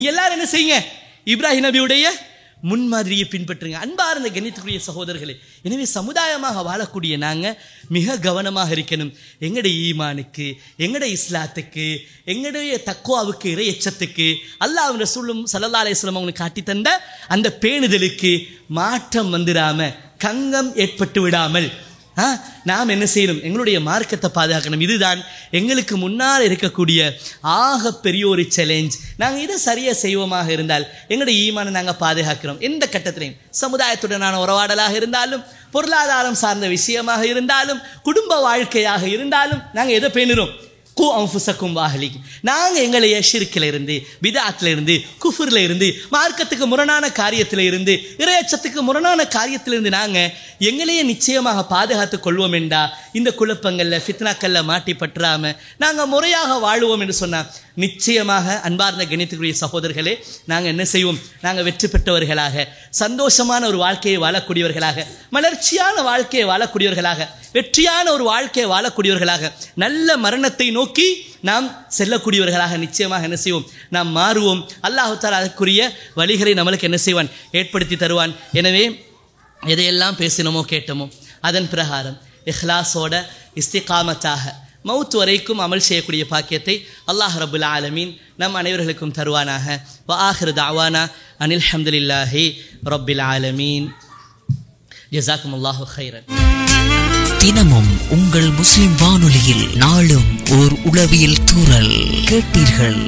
எல்லாரும் என்ன செய்யுங்க இப்ராஹிம் நபியுடைய முன்மாதிரியை பின்பற்றுங்க அன்பார்ந்த கணித்துக்குரிய சகோதரர்களே எனவே சமுதாயமாக வாழக்கூடிய நாங்கள் மிக கவனமாக இருக்கணும் எங்களுடைய ஈமானுக்கு எங்களுடைய இஸ்லாத்துக்கு எங்களுடைய தக்குவாவுக்கு இறை எச்சத்துக்கு அல்லாஹ் ரசூலும் சல்லல்லா அலையம் அவங்களுக்கு காட்டி தந்த அந்த பேணுதலுக்கு மாற்றம் வந்துடாம கங்கம் ஏற்பட்டு விடாமல் ஆ, நாம் என்ன செய்யணும் எங்களுடைய மார்க்கத்தை பாதுகாக்கணும் இதுதான் எங்களுக்கு முன்னால் இருக்கக்கூடிய ஆக பெரிய ஒரு சேலஞ்ச் நாங்கள் இதை சரியாக செய்வோமாக இருந்தால் எங்களுடைய ஈமானை நாங்கள் பாதுகாக்கிறோம் எந்த கட்டத்திலையும் சமுதாயத்துடனான உறவாடலாக இருந்தாலும் பொருளாதாரம் சார்ந்த விஷயமாக இருந்தாலும் குடும்ப வாழ்க்கையாக இருந்தாலும் நாங்கள் எதை பேணுறோம் கு அம்புசக்கும் வாகலிக்கு நாங்கள் எங்களைய ஷிர்க்கில் இருந்து பிதாத்தில் இருந்து குஃபுரில் இருந்து மார்க்கத்துக்கு முரணான காரியத்தில் இருந்து இறையச்சத்துக்கு முரணான காரியத்தில் இருந்து நாங்கள் எங்களையே நிச்சயமாக பாதுகாத்து கொள்வோம் என்றா இந்த குழப்பங்களில் ஃபித்னாக்களில் மாட்டி பற்றாமல் நாங்கள் முறையாக வாழுவோம் என்று சொன்னால் நிச்சயமாக அன்பார்ந்த கணித்துக்குரிய சகோதரர்களே நாங்கள் என்ன செய்வோம் நாங்கள் வெற்றி பெற்றவர்களாக சந்தோஷமான ஒரு வாழ்க்கையை வாழக்கூடியவர்களாக மலர்ச்சியான வாழ்க்கையை வாழக்கூடியவர்களாக வெற்றியான ஒரு வாழ்க்கையை வாழக்கூடியவர்களாக நல்ல மரணத்தை நோக்கி நாம் செல்லக்கூடியவர்களாக நிச்சயமாக என்ன செய்வோம் நாம் மாறுவோம் அல்லாஹு தாலா அதற்குரிய வழிகளை நம்மளுக்கு என்ன செய்வான் ஏற்படுத்தி தருவான் எனவே எதையெல்லாம் பேசினோமோ கேட்டோமோ அதன் பிரகாரம் இஹ்லாஸோட இஸ்திகாமத்தாக மவுத் வரைக்கும் அமல் செய்யக்கூடிய பாக்கியத்தை அல்லாஹ் ரபுல் ஆலமீன் நம் அனைவர்களுக்கும் தருவானாக வ ஆஹிர் தாவானா அனில் ஹம்துலில்லாஹி ரப்பில் ஆலமீன் ஜசாக்கும் அல்லாஹு ஹைரன் தினமும் உங்கள் முஸ்லிம் வானொலியில் நாளும் ஓர் உளவியல் தூறல் கேட்டீர்கள்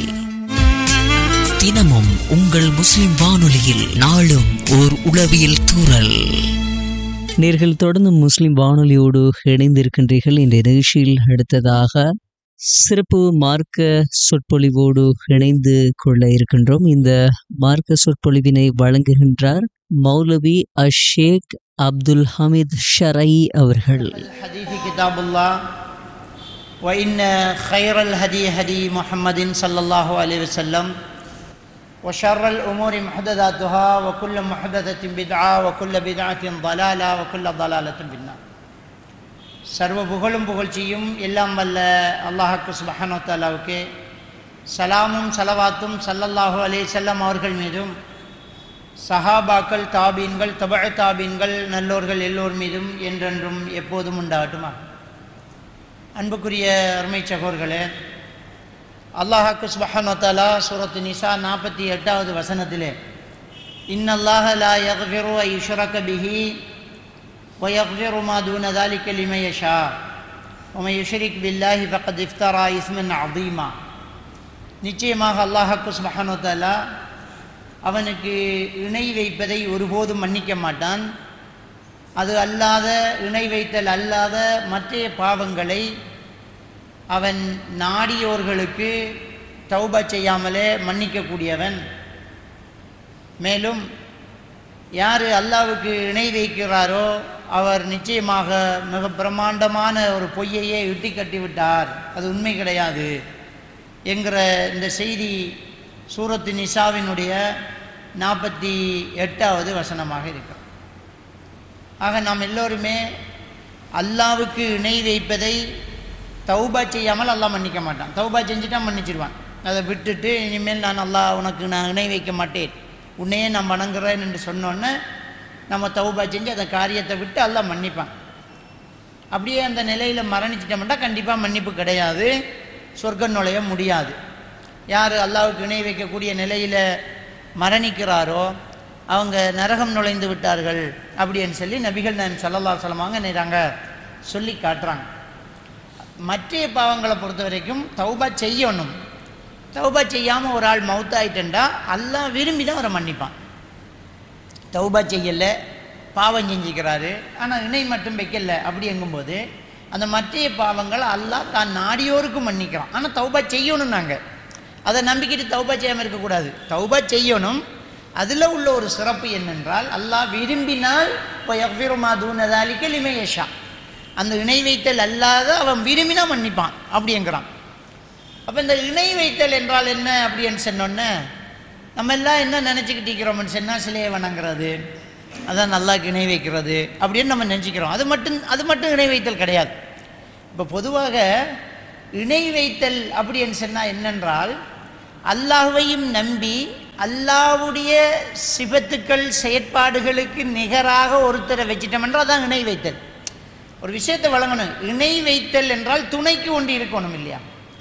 தினமும் உங்கள் முஸ்லிம் வானொலியில் நாளும் ஓர் உளவியல் தூறல் நேர்கள் தொடர்ந்து முஸ்லிம் வானொலியோடு இணைந்திருக்கின்றீர்கள் இந்த நிகழ்ச்சியில் அடுத்ததாக சிறப்பு மார்க்க சொற்பொழிவோடு இணைந்து கொள்ள இருக்கின்றோம் இந்த மார்க்க சொற்பொழிவினை வழங்குகின்றார் மௌலவி அஷேக் அப்துல் ஹமீத் ஷரை அவர்கள் الحديث كتاب الله وإن خير الهدي هدي محمد صلى الله عليه وسلم وشر الأمور محدثاتها وكل محدثة بدعة وكل بدعة ضلالة وكل ضلالة في النار சர்வ புகழும் புகழ்ச்சியும் எல்லாம் வல்ல அல்லாஹாக்கு சுபஹானோ தாலாவுக்கு சலாமும் சலவாத்தும் சல்லல்லாஹு அலைஹி செல்லம் அவர்கள் மீதும் சஹாபாக்கள் தாபீன்கள் தபழ தாபீன்கள் நல்லோர்கள் எல்லோர் மீதும் என்றென்றும் எப்போதும் உண்டாகட்டுமா அன்புக்குரிய அருமை சகோர்களே அல்லாஹாக்கு சுபஹானோத்தாலா சூரத்து நிசா நாற்பத்தி எட்டாவது வசனத்திலே இன்னல்லாஹ லா யக்ஃபிரு ஐ யுஷ்ரக பிஹி ويغفر ما دون ذلك لمن يشاء ومن يشرك بالله فقد افترى إثما عظيما நிச்சயமாக அல்லாஹாக்கு சுபஹானோத்தாலா அவனுக்கு இணை வைப்பதை ஒருபோதும் மன்னிக்க மாட்டான் அது அல்லாத இணை வைத்தல் அல்லாத மற்ற பாவங்களை அவன் நாடியோர்களுக்கு தௌபா செய்யாமலே மன்னிக்கக்கூடியவன் மேலும் யார் அல்லாவுக்கு இணை வைக்கிறாரோ அவர் நிச்சயமாக மிக பிரம்மாண்டமான ஒரு பொய்யையே இட்டி கட்டி விட்டார் அது உண்மை கிடையாது என்கிற இந்த செய்தி சூரத்து நிசாவினுடைய நாற்பத்தி எட்டாவது வசனமாக இருக்கிறது ஆக நாம் எல்லோருமே அல்லாவுக்கு இணை வைப்பதை தௌபா செய்யாமல் அல்லாஹ் மன்னிக்க மாட்டான் தௌபா செஞ்சுட்டா மன்னிச்சிடுவான் அதை விட்டுட்டு இனிமேல் நான் அல்லாஹ் உனக்கு நான் இணை வைக்க மாட்டேன் உன்னையே நான் வணங்குறேன் என்று சொன்னோன்னே நம்ம தௌபா செஞ்சு அந்த காரியத்தை விட்டு அல்லாஹ் மன்னிப்பான் அப்படியே அந்த நிலையில் மரணிச்சிட்டோம்னா கண்டிப்பாக மன்னிப்பு கிடையாது சொர்க்கம் நுழைய முடியாது யார் அல்லாவுக்கு இணை வைக்கக்கூடிய நிலையில் மரணிக்கிறாரோ அவங்க நரகம் நுழைந்து விட்டார்கள் அப்படின்னு சொல்லி நபிகள் நான் சொல்லல்லா சொல்லமாங்க நேராங்க சொல்லி காட்டுறாங்க மற்ற பாவங்களை பொறுத்த வரைக்கும் தௌபா செய்யணும் தௌபா செய்யாமல் ஒரு ஆள் மவுத்தாயிட்டா அல்லாஹ் விரும்பி தான் அவரை மன்னிப்பான் தௌபா செய்யலை பாவம் செஞ்சுக்கிறாரு ஆனால் இணை மட்டும் வைக்கல அப்படி எங்கும்போது அந்த மற்ற பாவங்களை அல்லாஹ் தான் நாடியோருக்கும் மன்னிக்கிறான் ஆனால் தௌபா செய்யணும் நாங்கள் அதை நம்பிக்கிட்டு தௌபா செய்யாமல் இருக்கக்கூடாது தௌபா செய்யணும் அதில் உள்ள ஒரு சிறப்பு என்னென்றால் அல்லாஹ் விரும்பினால் இப்போ எவ்விருமா தூனதாலிக்க லிமேஷா அந்த இணை வைத்தல் அல்லாத அவன் விரும்பினா மன்னிப்பான் அப்படிங்கிறான் அப்போ இந்த இணை வைத்தல் என்றால் என்ன அப்படின்னு சொன்னோன்னே நம்ம எல்லாம் என்ன நினச்சிக்கிட்டு இருக்கிறோம்னு சொன்னால் சிலையை வணங்குறது அதான் நல்லா இணை வைக்கிறது அப்படின்னு நம்ம நினச்சிக்கிறோம் அது மட்டும் அது மட்டும் இணை வைத்தல் கிடையாது இப்போ பொதுவாக இணை வைத்தல் அப்படின்னு சொன்னால் என்னென்றால் அல்லாஹ்வையும் நம்பி அல்லாவுடைய சிபத்துக்கள் செயற்பாடுகளுக்கு நிகராக ஒருத்தரை வச்சிட்டோம் என்றால் அதான் இணை வைத்தல் ஒரு விஷயத்தை வழங்கணும் இணை வைத்தல் என்றால் துணைக்கு ஒன்று இருக்கணும் இல்லையா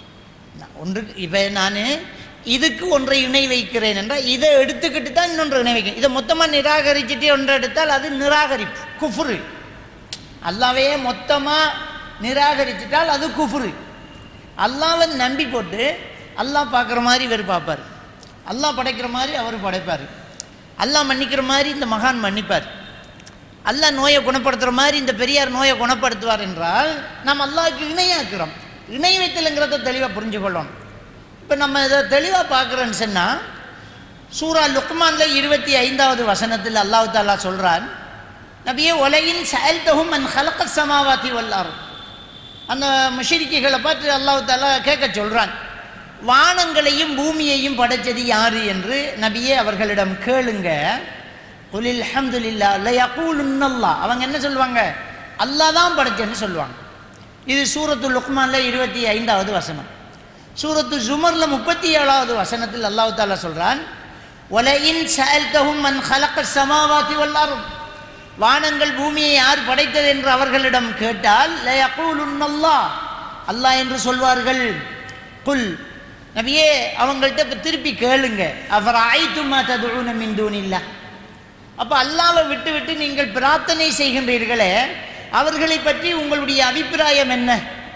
நான் ஒன்று இப்போ நான் இதுக்கு ஒன்றை இணை வைக்கிறேன் என்றால் இதை எடுத்துக்கிட்டு தான் இன்னொன்று இணை வைக்கிறேன் இதை மொத்தமாக நிராகரிச்சுட்டு ஒன்றை எடுத்தால் அது நிராகரிப்பு குஃபுரு அல்லாவே மொத்தமாக நிராகரிச்சிட்டால் அது குஃபுரு அல்லாவை நம்பி போட்டு அல்லாஹ் பார்க்குற மாதிரி இவர் பார்ப்பார் அல்லாஹ் படைக்கிற மாதிரி அவர் படைப்பார் அல்லாஹ் மன்னிக்கிற மாதிரி இந்த மகான் மன்னிப்பார் அல்லாஹ் நோயை குணப்படுத்துகிற மாதிரி இந்த பெரியார் நோயை குணப்படுத்துவார் என்றால் நாம் அல்லாஹ்க்கு இணையாக்குறோம் இணை வைத்தலுங்கிறத தெளிவாக புரிஞ்சு கொள்ளணும் இப்போ நம்ம இதை தெளிவாக பார்க்குறோன்னு சொன்னால் சூரா லுக்மானில் இருபத்தி ஐந்தாவது வசனத்தில் அல்லாஹ் தாலா சொல்கிறான் நபியே உலகின் செயல்தகும் அன் ஹலக்க சமாவாத்தி வல்லாரும் அந்த முஷரிக்கைகளை பார்த்து அல்லாஹ் தாலா கேட்க சொல்கிறான் வானங்களையும் பூமியையும் படைச்சது யாரு என்று நபியே அவர்களிடம் கேளுங்க குலில் அஹமதுல்லா லயகூலுன்னல்லா அவங்க என்ன சொல்லுவாங்க அல்லாஹ் தான் படைச்சேன்னு சொல்லுவாங்க இது சூரத்து லுக்மானில் இருபத்தி ஐந்தாவது வசனம் சூரத்து ஜுமரில் முப்பத்தி ஏழாவது வசனத்தில் அல்லாஹ் தாலா சொல்கிறான் ஒலையின் செயல்தகும் மன் ஹலக்க சமாவாத்தி வல்லாரும் வானங்கள் பூமியை யார் படைத்தது என்று அவர்களிடம் கேட்டால் லயகூலுன்னல்லா அல்லாஹ் என்று சொல்வார்கள் குல் நபியே அவங்கள்ட்ட இப்போ திருப்பி கேளுங்க அவர் ஆய்த்துமா ததுன மின் தூணில்லா அப்போ அல்லாவை விட்டு விட்டு நீங்கள் பிரார்த்தனை செய்கின்றீர்களே அவர்களை பற்றி உங்களுடைய அபிப்பிராயம் என்ன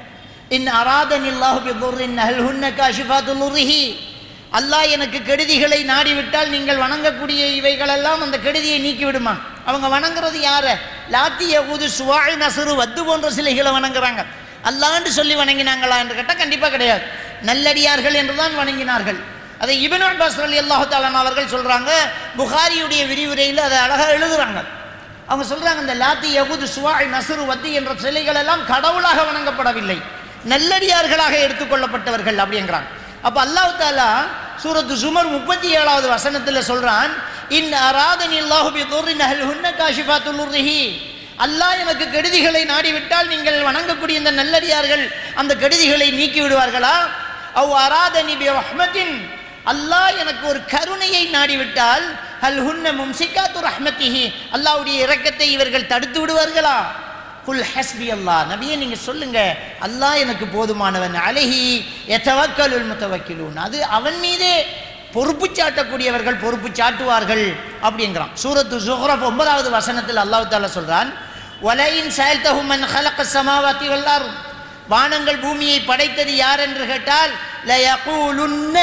இன் அராதன் இல்லாஹு பிதுர்ரின் அல் ஹுன்ன காஷிஃபாத்துல்லுரிஹி அல்லாஹ் எனக்கு கெடுதிகளை நாடிவிட்டால் நீங்கள் வணங்கக்கூடிய இவைகளெல்லாம் அந்த கெடுதியை நீக்கி விடுமா அவங்க வணங்குறது யார லாத்தி யகுது சுவாய் நசுரு வத்து போன்ற சிலைகளை வணங்குறாங்க அல்லாண்டு சொல்லி வணங்கினாங்களா என்று கேட்டால் கண்டிப்பாக கிடையாது நல்லடியார்கள் என்று தான் வணங்கினார்கள் அதை இபின் அப்பாஸ் அலி அல்லாஹு தாலான் அவர்கள் சொல்கிறாங்க புகாரியுடைய விரிவுரையில் அதை அழகாக எழுதுறாங்க அவங்க சொல்கிறாங்க இந்த லாத்தி யகுது சுவாய் நசுரு வத்தி என்ற சிலைகள் எல்லாம் கடவுளாக வணங்கப்படவில்லை நல்லடியார்களாக எடுத்துக்கொள்ளப்பட்டவர்கள் அப்படிங்கிறாங்க அப்போ அல்லாஹ் தாலா சூரத்து சுமர் முப்பத்தி ஏழாவது வசனத்தில் சொல்கிறான் இன் அராதனி அல்லாஹு பி துர்ரின் அஹல் ஹுன்ன காஷிஃபாத்துல்லுர்ரிஹி அல்லாஹ் எனக்கு கெடுதிகளை நாடிவிட்டால் நீங்கள் வணங்கக்கூடிய இந்த நல்லடியார்கள் அந்த கெடுதிகளை நீக்கி விடுவார்களா அவ் அராதனி பி ரஹ்மத்தின் அல்லாஹ் எனக்கு ஒரு கருணையை நாடிவிட்டால் அல் ஹுன்ன மும்சிகாத்து ரஹ்மத்திஹி அல்லாஹ்வுடைய இரக்கத்தை இவர்கள் தடுத்து விடுவார்களா குல் ஹஸ்பி அல்லாஹ் நபியே நீங்க சொல்லுங்க அல்லாஹ் எனக்கு போதுமானவன் அலஹி எத்தவக்கலுல் முத்தவக்கிலூன் அது அவன் மீதே பொறுப்பு சாட்டக்கூடியவர்கள் பொறுப்பு சாட்டுவார்கள் அப்படிங்கிறான் சூரத்து ஜுஹ்ரப் ஒன்பதாவது வசனத்தில் அல்லாஹ் தாலா சொல்றான் ஒலையின் செயல்தகும் மன் ஹலக்க சமாவாத்தி வல்லாரும் வானங்கள் பூமியை படைத்தது யார் என்று கேட்டால் லயகூலுன்ன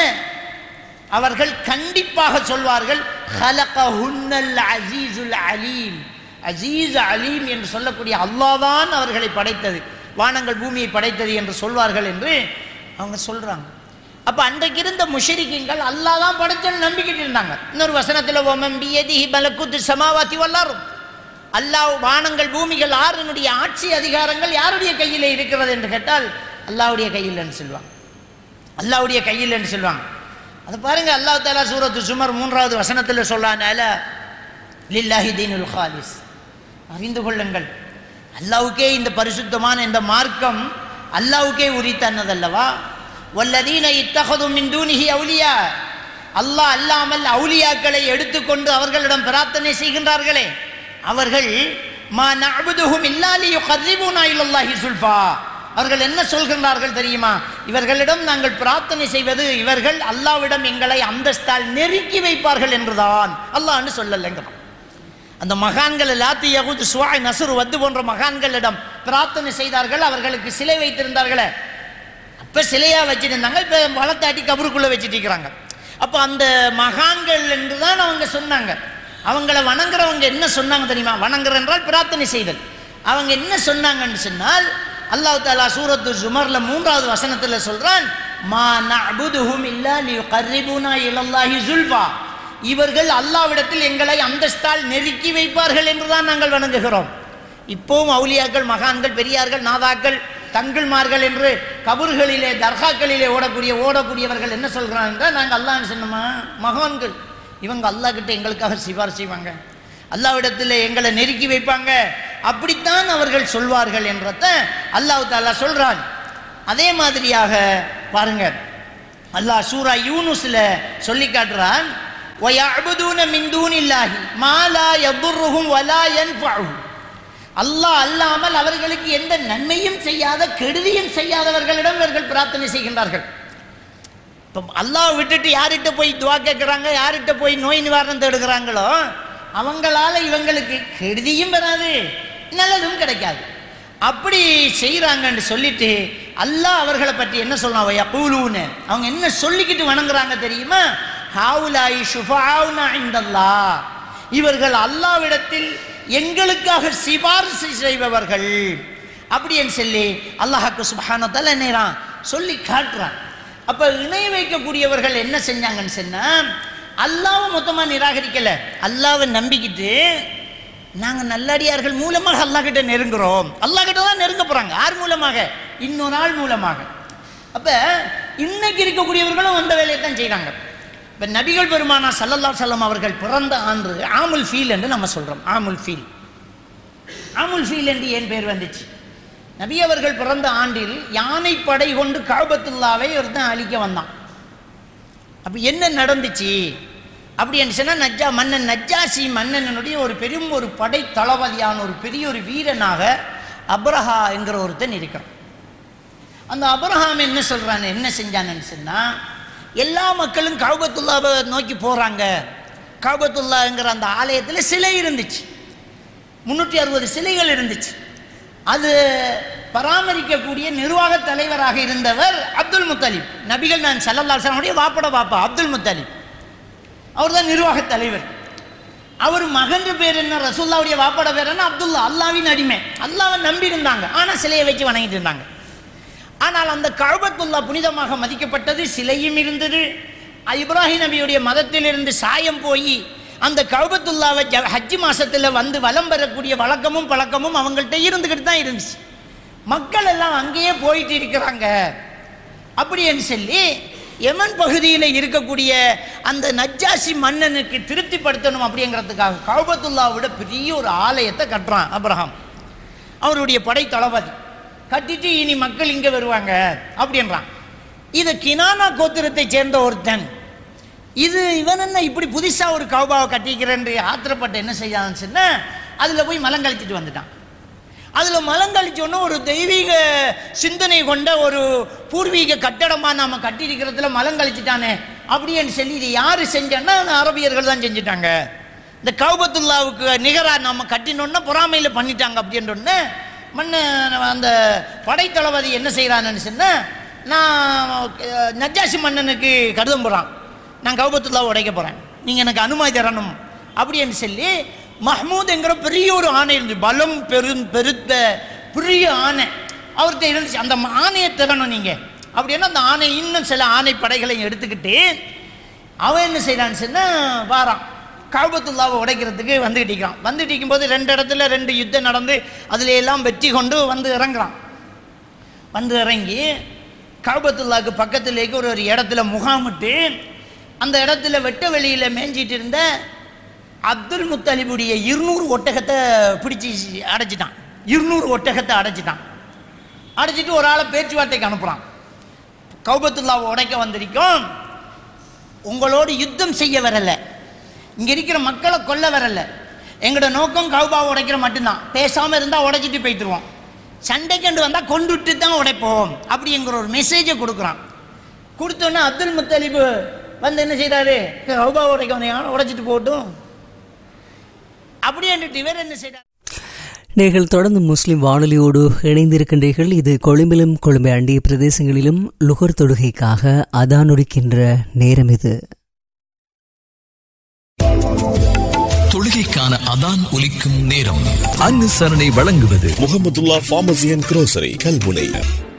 அவர்கள் கண்டிப்பாக சொல்வார்கள் ஹலகஹுன்னல் அசீசுல் அலீம் அசீஸ் அலீம் என்று சொல்லக்கூடிய அல்லாதான் அவர்களை படைத்தது வானங்கள் பூமியை படைத்தது என்று சொல்வார்கள் என்று அவங்க சொல்றாங்க அப்ப அன்றைக்கு இருந்த முஷரிக்கிங்கள் அல்லாஹ் தான் படைச்சல் நம்பிக்கிட்டு இருந்தாங்க இன்னொரு வசனத்தில் ஓமம் பியதிஹி பலக்குத்து சமாவாத்தி வல்லாரும் அல்லாஹ் வானங்கள் பூமிகள் ஆறுனுடைய ஆட்சி அதிகாரங்கள் யாருடைய கையில் இருக்கிறது என்று கேட்டால் அல்லாஹ்வுடைய கையில் என்று சொல்லுவாங்க அல்லாஹ்வுடைய கையில் என்று சொல்லுவாங்க அது பாருங்க அல்லாஹ் தாலா சூரத்து சுமர் மூன்றாவது வசனத்தில் சொல்லானால லில்லாஹி தீனுல் ஹாலிஸ் அறிந்து கொள்ளுங்கள் அல்லாவுக்கே இந்த பரிசுத்தமான இந்த மார்க்கம் அல்லாவுக்கே உரித்தன்னதல்லவா வல்லதீன இத்தகது மின் தூனிஹி அவுலியா அல்லாஹ் அல்லாமல் அவுலியாக்களை எடுத்துக்கொண்டு அவர்களிடம் பிரார்த்தனை செய்கின்றார்களே அவர்கள் மா நஅபுதுஹும் இல்லா லியுகர்ரிபூனா இலல்லாஹி சுல்ஃபா அவர்கள் என்ன சொல்கின்றார்கள் தெரியுமா இவர்களிடம் நாங்கள் பிரார்த்தனை செய்வது இவர்கள் அல்லாவிடம் எங்களை அந்தஸ்தால் நெருக்கி வைப்பார்கள் என்றுதான் அல்லாஹ்னு சொல்லலைங்கிறான் அந்த மகான்கள் லாத்தி யகுத் சுவாய் நசுர் வத்து போன்ற மகான்களிடம் பிரார்த்தனை செய்தார்கள் அவர்களுக்கு சிலை வைத்திருந்தார்களே அப்போ சிலையாக வச்சுருந்தாங்க இப்போ வளர்த்தாட்டி கபருக்குள்ளே வச்சுட்டு இருக்கிறாங்க அப்போ அந்த மகான்கள் என்று தான் அவங்க சொன்னாங்க அவங்கள வணங்குறவங்க என்ன சொன்னாங்க தெரியுமா வணங்குற என்றால் பிரார்த்தனை செய்தல் அவங்க என்ன சொன்னாங்கன்னு சொன்னால் அல்லாஹ் தாலா சூரத்து ஜுமர்ல மூன்றாவது வசனத்தில் சொல்றான் மா நஅபுதுஹும் இல்லா லியுகர்ரிபூனா இலல்லாஹி சுல்ஃபா இவர்கள் அல்லாவிடத்தில் எங்களை அந்தஸ்தால் நெருக்கி வைப்பார்கள் என்றுதான் நாங்கள் வணங்குகிறோம் இப்போவும் அவுலியாக்கள் மகான்கள் பெரியார்கள் நாதாக்கள் தங்கள்மார்கள் என்று கபர்களிலே தர்காக்களிலே ஓடக்கூடிய ஓடக்கூடியவர்கள் என்ன சொல்கிறாங்க என்றால் நாங்கள் அல்லாஹ்னு சொன்னோமா மகான்கள் இவங்க அல்லாஹ் கிட்ட எங்களுக்காக சிபார் செய்வாங்க அல்லாவிடத்தில் எங்களை நெருக்கி வைப்பாங்க அப்படித்தான் அவர்கள் சொல்வார்கள் என்றத அல்லாஹ் தாலா சொல்றான் அதே மாதிரியாக பாருங்க அல்லாஹ் சூரா யூனுஸ்ல சொல்லி காட்டுறான் وَيَعْبُدُونَ مِن دُونِ اللَّهِ مَا لَا يَضُرُّهُمْ وَلَا يَنفَعُهُم அல்லாஹ் அல்லாமல் அவர்களுக்கு எந்த நன்மையும் செய்யாத கெடுதியும் செய்யாதவர்களிடம் இவர்கள் பிரார்த்தனை செய்கின்றார்கள் இப்போ அல்லாஹ் விட்டுட்டு யார்கிட்ட போய் துவா கேட்குறாங்க யார்கிட்ட போய் நோய் நிவாரணம் தேடுகிறாங்களோ அவங்களால இவங்களுக்கு கெடுதியும் வராது நல்லதும் கிடைக்காது அப்படி செய்கிறாங்கன்னு சொல்லிட்டு அல்லாஹ் அவர்களை பற்றி என்ன சொல்லுவாங்க யகூலூன்னு அவங்க என்ன சொல்லிக்கிட்டு வணங்குறாங்க தெரியுமா ஹாவுலாய் ஷுஃபாவுனா இந்தல்லாஹ் இவர்கள் அல்லாவிடத்தில் எங்களுக்காக சிபாரிசு செய்பவர்கள் அப்படின்னு சொல்லி அல்லாஹாக்கு சுபஹானத்தால் என்னறான் சொல்லி காட்டுறான் அப்போ இணை வைக்கக்கூடியவர்கள் என்ன செஞ்சாங்கன்னு சொன்னா அல்லாவை மொத்தமாக நிராகரிக்கல அல்லாவை நம்பிக்கிட்டு நாங்கள் நல்லடியார்கள் மூலமாக அல்லாஹ் கிட்ட நெருங்குறோம் அல்லாஹ் கிட்ட தான் நெருங்க போகிறாங்க யார் மூலமாக இன்னொரு ஆள் மூலமாக அப்போ இன்னைக்கு இருக்கக்கூடியவர்களும் அந்த வேலையை தான் செய்கிறாங்க இப்போ நபிகள் பெருமானா சல்லல்லா சல்லம் அவர்கள் பிறந்த ஆண்டு ஆமுல் ஃபீல் என்று நம்ம சொல்கிறோம் ஆமுல் ஃபீல் ஆமுல் ஃபீல் என்று ஏன் பேர் வந்துச்சு நபி அவர்கள் பிறந்த ஆண்டில் யானை படை கொண்டு காபத்துல்லாவை ஒருத்தன் அழிக்க வந்தான் அப்போ என்ன நடந்துச்சு அப்படின்னு சொன்னால் நஜ்ஜா மன்னன் நஜ்ஜாசி மன்னனுடைய ஒரு பெரும் ஒரு படை தளபதியான ஒரு பெரிய ஒரு வீரனாக அப்ரஹா என்கிற ஒருத்தன் இருக்கிறான் அந்த அப்ரஹாம் என்ன சொல்கிறான் என்ன செஞ்சான்னு சொன்னால் எல்லா மக்களும் காபத்துல்லாவை நோக்கி போகிறாங்க காபத்துல்லாங்கிற அந்த ஆலயத்தில் சிலை இருந்துச்சு முந்நூற்றி அறுபது சிலைகள் இருந்துச்சு அது பராமரிக்கக்கூடிய நிர்வாக தலைவராக இருந்தவர் அப்துல் முத்தலிப் நபிகள் நான் சல்லல்லாசனுடைய வாப்பட பாப்பா அப்துல் முத்தலிப் அவர் தான் நிர்வாக தலைவர் அவர் மகன் பேர் என்ன ரசூல்லாவுடைய வாப்பட பேர் என்ன அப்துல்லா அல்லாவின் அடிமை அல்லாவை நம்பி இருந்தாங்க ஆனால் சிலையை வச்சு வணங்கிட்டு இருந்தாங்க ஆனால் அந்த கழுபத்துல்லா புனிதமாக மதிக்கப்பட்டது சிலையும் இருந்தது இப்ராஹிம் நபியுடைய மதத்திலிருந்து சாயம் போய் அந்த கழுபத்துல்லாவை ஜ- ஹஜ்ஜி மாசத்தில் வந்து வலம் பெறக்கூடிய வழக்கமும் பழக்கமும் அவங்கள்ட்ட இருந்துக்கிட்டு தான் இருந்துச்சு மக்கள் எல்லாம் அங்கேயே போயிட்டு இருக்கிறாங்க அப்படின்னு சொல்லி யமன் பகுதியில் இருக்கக்கூடிய அந்த நஜ்ஜாசி மன்னனுக்கு திருப்திப்படுத்தணும் அப்படிங்கிறதுக்காக கௌபத்துல்லாவோட பெரிய ஒரு ஆலயத்தை கட்டுறான் அப்ரஹாம் அவருடைய படை தளபதி கட்டிட்டு இனி மக்கள் இங்கே வருவாங்க அப்படின்றான் இது கினானா கோத்திரத்தை சேர்ந்த ஒருத்தன் இது இவன் என்ன இப்படி புதுசாக ஒரு கௌபாவை கட்டிக்கிறேன் ஆத்திரப்பட்டு என்ன செய்யான்னு சொன்னால் அதில் போய் மலம் கழிச்சிட்டு வந்துட்டான் அதில் மலம் கழிச்சோன்னா ஒரு தெய்வீக சிந்தனை கொண்ட ஒரு பூர்வீக கட்டடமாக நாம் கட்டியிருக்கிறதுல மலம் கழிச்சிட்டானே அப்படின்னு சொல்லி இது யார் செஞ்சான்னா அந்த அரபியர்கள் தான் செஞ்சுட்டாங்க இந்த கௌபத்துல்லாவுக்கு நிகராக நம்ம கட்டினோன்னா பொறாமையில் பண்ணிட்டாங்க அப்படின்றோன்னு மன்ன அந்த படைத்தளபதி என்ன செய்கிறான்னு சொன்னால் நான் அஹ், நஜ்ஜாசி மன்னனுக்கு கடிதம் போகிறான் நான் கௌபத்துல்லாவை உடைக்க போகிறேன் நீங்கள் எனக்கு அனுமதி தரணும் அப்படின்னு சொல்லி மஹ்மூத்ங்கிற பெரிய ஒரு ஆணை இருந்து பலம் பெரும் பெருத்த பெரிய ஆணை அவர்கிட்ட இருந்துச்சு அந்த ஆணையை தரணும் நீங்கள் அப்படின்னா அந்த ஆணை இன்னும் சில ஆணை படைகளையும் எடுத்துக்கிட்டு அவன் என்ன செய்கிறான்னு சொன்னால் வாரான் காபத்துல்லாவை உடைக்கிறதுக்கு வந்துகிட்டு இருக்கிறான் வந்துட்டு இருக்கும்போது ரெண்டு இடத்துல ரெண்டு யுத்தம் நடந்து அதுல எல்லாம் வெற்றி கொண்டு வந்து இறங்குறான் வந்து இறங்கி காபத்துல்லாவுக்கு பக்கத்துலேக்கு ஒரு ஒரு இடத்துல முகாமிட்டு அந்த இடத்துல வெட்ட வெளியில் மேய்ஞ்சிட்டு இருந்த அப்துல் முத்தலிபுடைய இருநூறு ஒட்டகத்தை பிடிச்சி அடைச்சிட்டான் இருநூறு ஒட்டகத்தை அடைச்சிட்டான் அடைச்சிட்டு ஒரு ஆளை பேச்சுவார்த்தைக்கு அனுப்புகிறான் கௌபத்துல்லாவை உடைக்க வந்திருக்கோம் உங்களோடு யுத்தம் செய்ய வரல இங்கே இருக்கிற மக்களை கொல்ல வரல எங்களோட நோக்கம் கௌபாவை உடைக்கிற மட்டும்தான் பேசாமல் இருந்தால் உடைச்சிட்டு போயிட்டுருவோம் சண்டைக்கண்டு வந்தால் கொண்டுட்டு தான் உடைப்போம் அப்படிங்கிற ஒரு மெசேஜை கொடுக்குறான் கொடுத்தோன்னே அப்துல் முத்தலிபு வந்து என்ன செய்கிறாரு கௌபாவை உடைக்க வந்தீங்க உடைச்சிட்டு போகட்டும் அப்படின்ட்டு இவர் என்ன செய்கிறார் நீங்கள் தொடர்ந்து முஸ்லிம் வானொலியோடு இணைந்திருக்கின்றீர்கள் இது கொழும்பிலும் கொழும்பை அண்டிய பிரதேசங்களிலும் லுகர் தொடுகைக்காக அதானொடுக்கின்ற நேரம் இது தொழுகைக்கான அதான் ஒலிக்கும் நேரம் அனுசரணை வழங்குவது Mohamedulla pharmacy and grocery Kalmunai